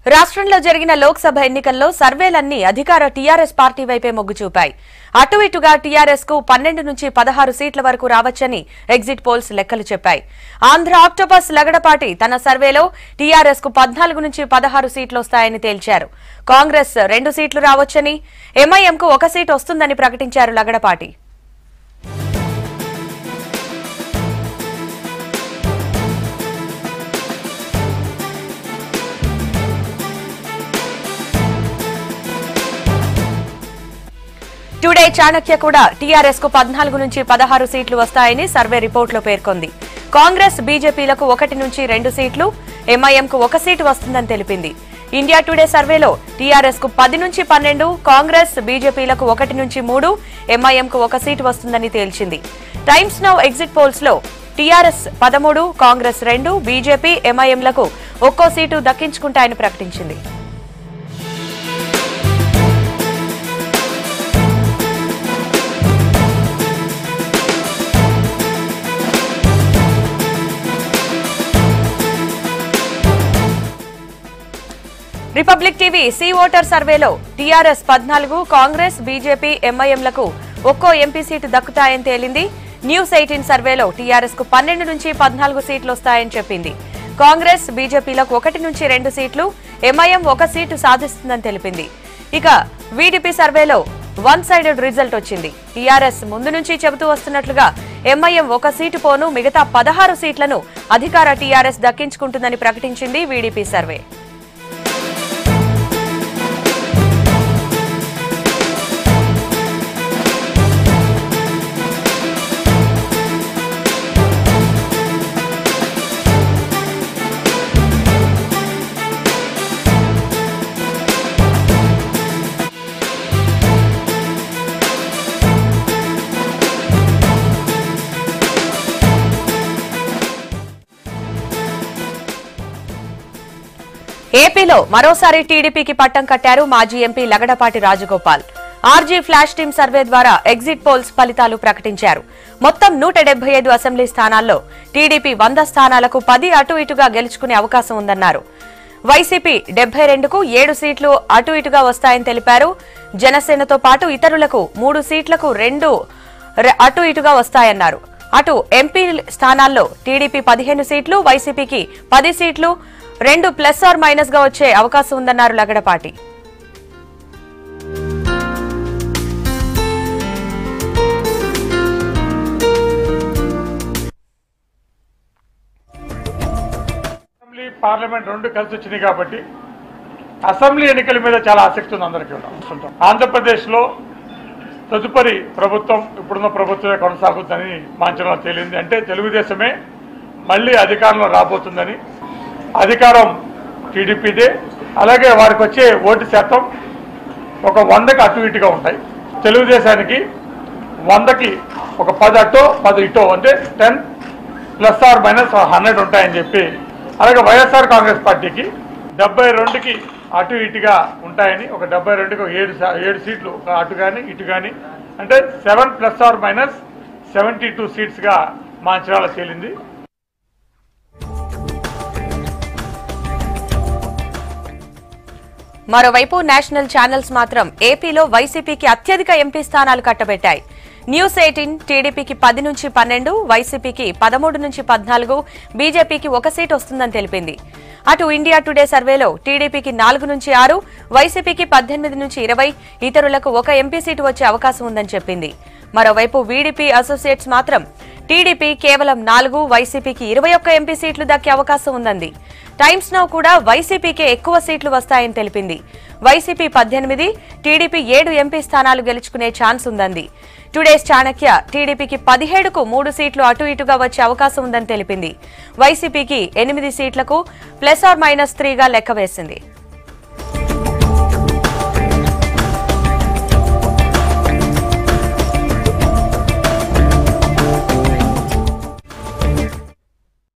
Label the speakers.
Speaker 1: రాష్ట్రంలో జరిగిన లోక్సభ ఎన్నికల్లో సర్వేలన్నీ అధికార టీఆర్ఎస్ పార్టీ వైపే మొగ్గు చూపాయి అటు ఇటుగా టీఆర్ఎస్ కు పన్నెండు నుంచి పదహారు సీట్ల వరకు రావచ్చని ఎగ్జిట్ పోల్స్ లెక్కలు చెప్పాయి ఆంధ్ర ఆక్టోపస్ లగడపాటి తన సర్వేలో టీఆర్ఎస్ కు పద్నాలుగు నుంచి పదహారు సీట్లు వస్తాయని తేల్చారు కాంగ్రెస్ రెండు సీట్లు రావచ్చని ఎంఐఎంకు ఒక సీటు వస్తుందని ప్రకటించారు లగడపాటి టుడే చాణక్య కూడా టీఆర్ఎస్ కు పద్నాలుగు నుంచి పదహారు సీట్లు వస్తాయని సర్వే రిపోర్టులో పేర్కొంది కాంగ్రెస్ బీజేపీలకు ఒకటి నుంచి రెండు సీట్లు ఎంఐఎంకు ఒక సీటు వస్తుందని తెలిపింది ఇండియా టుడే సర్వేలో టీఆర్ఎస్ కు పది నుంచి పన్నెండు కాంగ్రెస్ బీజేపీలకు ఒకటి నుంచి మూడు ఎంఐఎంకు ఒక సీటు వస్తుందని తేల్చింది టైమ్స్ నౌ ఎగ్జిట్ పోల్స్ లో టీఆర్ఎస్ పదమూడు కాంగ్రెస్ రెండు బీజేపీ ఎంఐఎంలకు ఒక్కో సీటు దక్కించుకుంటాయని ప్రకటించింది రిపబ్లిక్ టీవీ సి ఓటర్ సర్వేలో టీఆర్ఎస్ పద్నాలుగు కాంగ్రెస్ బీజేపీ ఎంఐఎంలకు ఒక్కో ఎంపీ సీటు దక్కుతాయని తేలింది న్యూస్ ఎయిటీన్ సర్వేలో టీఆర్ఎస్ కు పన్నెండు నుంచి పద్నాలుగు సీట్లు వస్తాయని చెప్పింది కాంగ్రెస్ బీజేపీలకు ఒకటి నుంచి రెండు సీట్లు ఎంఐఎం ఒక సీటు సాధిస్తుందని తెలిపింది ఇక వీడిపి సర్వేలో వన్ సైడెడ్ రిజల్ట్ వచ్చింది టీఆర్ఎస్ ముందు నుంచి చెబుతూ వస్తున్నట్లుగా ఎంఐఎం ఒక సీటు పోను మిగతా పదహారు సీట్లను అధికార టీఆర్ఎస్ దక్కించుకుంటుందని ప్రకటించింది వీడిపి సర్వే ఏపీలో మరోసారి టీడీపీకి పట్టం కట్టారు మాజీ MP Lagadapati Rajagopal RG flash team survey ద్వారా ఎగ్జిట్ పోల్స్ ఫలితాలు ప్రకటించారు మొత్తం నూట డెబ్బై ఐదు అసెంబ్లీ స్థానాల్లో టీడీపీ వంద స్థానాలకు పది అటు ఇటుగా గెలుచుకునే అవకాశం ఉందన్నారు వైసీపీ డెబ్బై రెండుకు ఏడు సీట్లు అటు ఇటుగా వస్తాయని తెలిపారు జనసేనతో పాటు ఇతరులకు మూడు సీట్లకు రెండు రె- అటు ఇటుగా వస్తాయన్నారు అటు ఎంపీ స్థానాల్లో టీడీపీ పదిహేను సీట్లు వైసీపీకి పది సీట్లు రెండు ప్లస్ ఆర్ మైనస్ గా వచ్చే అవకాశం ఉందన్నారు లగడపాటి
Speaker 2: అసెంబ్లీ పార్లమెంట్ రెండు కలిసి వచ్చినాయి కాబట్టి అసెంబ్లీ ఎన్నికల మీద చాలా ఆసక్తి ఉంది అందరికీ కూడా. ఆంధ్రప్రదేశ్లో తదుపరి ప్రభుత్వం ఇప్పుడున్న ప్రభుత్వమే కొనసాగుతుందని మా అంచనా తేలింది అంటే తెలుగుదేశమే మళ్ళీ అధికారంలో రాబోతుందని అధికారం టీడీపీదే అలాగే వారికి వచ్చే ఓటు శాతం ఒక వందకి అటు ఇటుగా ఉంటాయి తెలుగుదేశానికి వందకి ఒక పది అటో పది ఇటో అంటే ten plus or minus hundred ఉంటాయని చెప్పి అలాగే వైఎస్ఆర్ కాంగ్రెస్ పార్టీకి డెబ్బై రెండుకి అటు ఇటుగా ఉంటాయని ఒక డెబ్బై రెండుకి ఒక ఏడు సా- ఏడు సీట్లు ఒక అటు కానీ ఇటు కానీ అంటే seven plus or minus seventy two సీట్స్గా మా అంచనాలో తేలింది
Speaker 1: మరోవైపు నేషనల్ ఛానల్స్ మాత్రం ఏపీలో వైసీపీకి అత్యధిక ఎంపీ స్థానాలు కట్టబెట్టాయి న్యూస్ ఎయిటీన్ టీడీపీకి పది నుంచి పన్నెండు వైసీపీకి పదమూడు నుంచి పద్నాలుగు బీజేపీకి ఒక సీట్ వస్తుందని తెలిపింది అటు ఇండియా టుడే సర్వేలో టీడీపీకి నాలుగు నుంచి ఆరు వైసీపీకి పద్దెనిమిది నుంచి ఇరవై ఇతరులకు ఒక ఎంపీ సీటు వచ్చే అవకాశం ఉందని చెప్పింది మరోవైపు వీడీపీ అసోసియేట్స్ మాత్రం టీడీపీ కేవలం నాలుగు వైసీపీకి ఇరవై ఒక్క ఎంపీ సీట్లు దక్కే అవకాశం ఉందంది టైమ్స్ నౌ కూడా వైసీపీకే ఎక్కువ సీట్లు వస్తాయని తెలిపింది వైసీపీ పద్దెనిమిది టీడీపీ ఏడు ఎంపీ స్థానాలు గెలుచుకునే ఛాన్స్ ఉందంది టుడేస్ చాణక్య టీడీపీకి పదిహేడుకు మూడు సీట్లు అటు ఇటుగా వచ్చే అవకాశం ఉందని తెలిపింది వైసీపీకి ఎనిమిది సీట్లకు ప్లస్ ఆర్ మైనస్ త్రీగా లెక్క వేసింది